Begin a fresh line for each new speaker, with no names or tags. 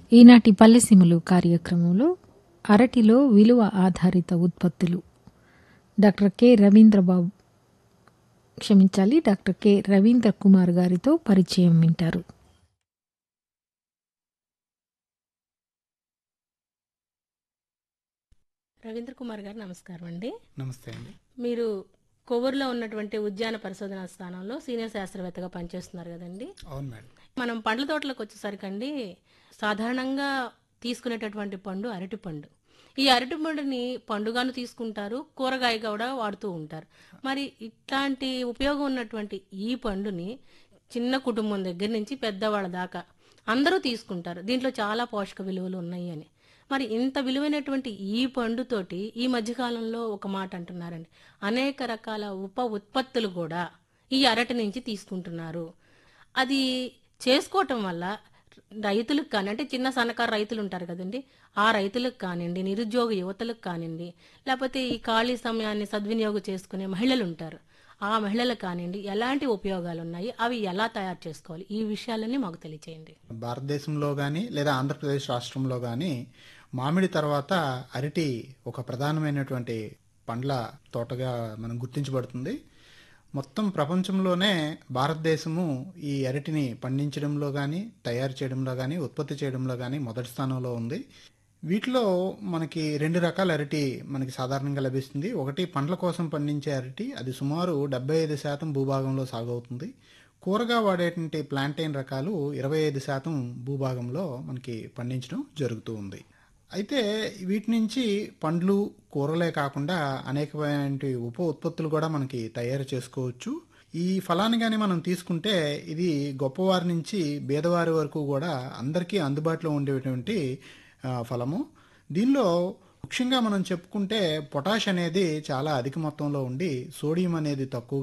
ఈనాటి పల్లెసీమలు కార్యక్రమంలో అరటిలో విలువ ఆధారిత ఉత్పత్తులు డాక్టర్ కె రవీంద్రబాబు క్షమించాలి డాక్టర్ కె రవీంద్ర కుమార్ గారితో పరిచయం వింటారు
రవీంద్ర కుమార్ గారు నమస్కారం అండి
నమస్తే అండి
మీరు కొవ్వూరులో ఉన్నటువంటి ఉద్యాన పరిశోధనా స్థానంలో సీనియర్ శాస్త్రవేత్తగా పనిచేస్తున్నారు కదండి
అవును మేడం
మనం పండ్ల తోటలకు వచ్చేసరికండి సాధారణంగా తీసుకునేటటువంటి పండు అరటి పండు ఈ అరటి పండుని పండుగాను తీసుకుంటారు కూరగాయగా కూడా వాడుతూ ఉంటారు మరి ఇట్లాంటి ఉపయోగం ఉన్నటువంటి ఈ పండుని చిన్న కుటుంబం దగ్గర నుంచి పెద్దవాళ్ళ దాకా అందరూ తీసుకుంటారు దీంట్లో చాలా పోషక విలువలు ఉన్నాయి అని మరి ఇంత విలువైనటువంటి ఈ పండుతోటి ఈ మధ్యకాలంలో ఒక మాట అంటున్నారండి అనేక రకాల ఉప ఉత్పత్తులు కూడా ఈ అరటి నుంచి తీసుకుంటున్నారు అది చేసుకోవటం వల్ల రైతులకు కానీ అంటే చిన్న సన్నకారు రైతులు ఉంటారు కదండి ఆ రైతులకు కానివ్వండి నిరుద్యోగ యువతలకు కానివ్వండి లేకపోతే ఈ ఖాళీ సమయాన్ని సద్వినియోగం చేసుకునే మహిళలు ఉంటారు ఆ మహిళలకు కానివ్వండి ఎలాంటి ఉపయోగాలు ఉన్నాయి అవి ఎలా తయారు చేసుకోవాలి ఈ విషయాలన్నీ మాకు తెలియచేయండి
భారతదేశంలో కానీ లేదా ఆంధ్రప్రదేశ్ రాష్ట్రంలో కానీ మామిడి తర్వాత అరటి ఒక ప్రధానమైనటువంటి పండ్ల తోటగా మనం గుర్తించబడుతుంది మొత్తం ప్రపంచంలోనే భారతదేశము ఈ అరటిని పండించడంలో కానీ తయారు చేయడంలో కానీ ఉత్పత్తి చేయడంలో కానీ మొదటి స్థానంలో ఉంది వీటిలో మనకి రెండు రకాల అరటి మనకి సాధారణంగా లభిస్తుంది ఒకటి పండ్ల కోసం పండించే అరటి అది సుమారు డెబ్బై ఐదు శాతం భూభాగంలో సాగవుతుంది కూరగా వాడేటువంటి ప్లాంటైన్ రకాలు ఇరవై ఐదు శాతం భూభాగంలో మనకి పండించడం జరుగుతూ ఉంది అయితే వీటి నుంచి పండ్లు కూరలే కాకుండా అనేకమైన ఉప ఉత్పత్తులు కూడా మనకి తయారు చేసుకోవచ్చు ఈ ఫలాన్ని కానీ మనం తీసుకుంటే ఇది గొప్పవారి నుంచి బీదవారి వరకు కూడా అందరికీ అందుబాటులో ఉండేటువంటి ఆ, ఫలము దీనిలో ముఖ్యంగా మనం చెప్పుకుంటే పొటాష్ అనేది చాలా అధిక మొత్తంలో ఉండి సోడియం అనేది తక్కువ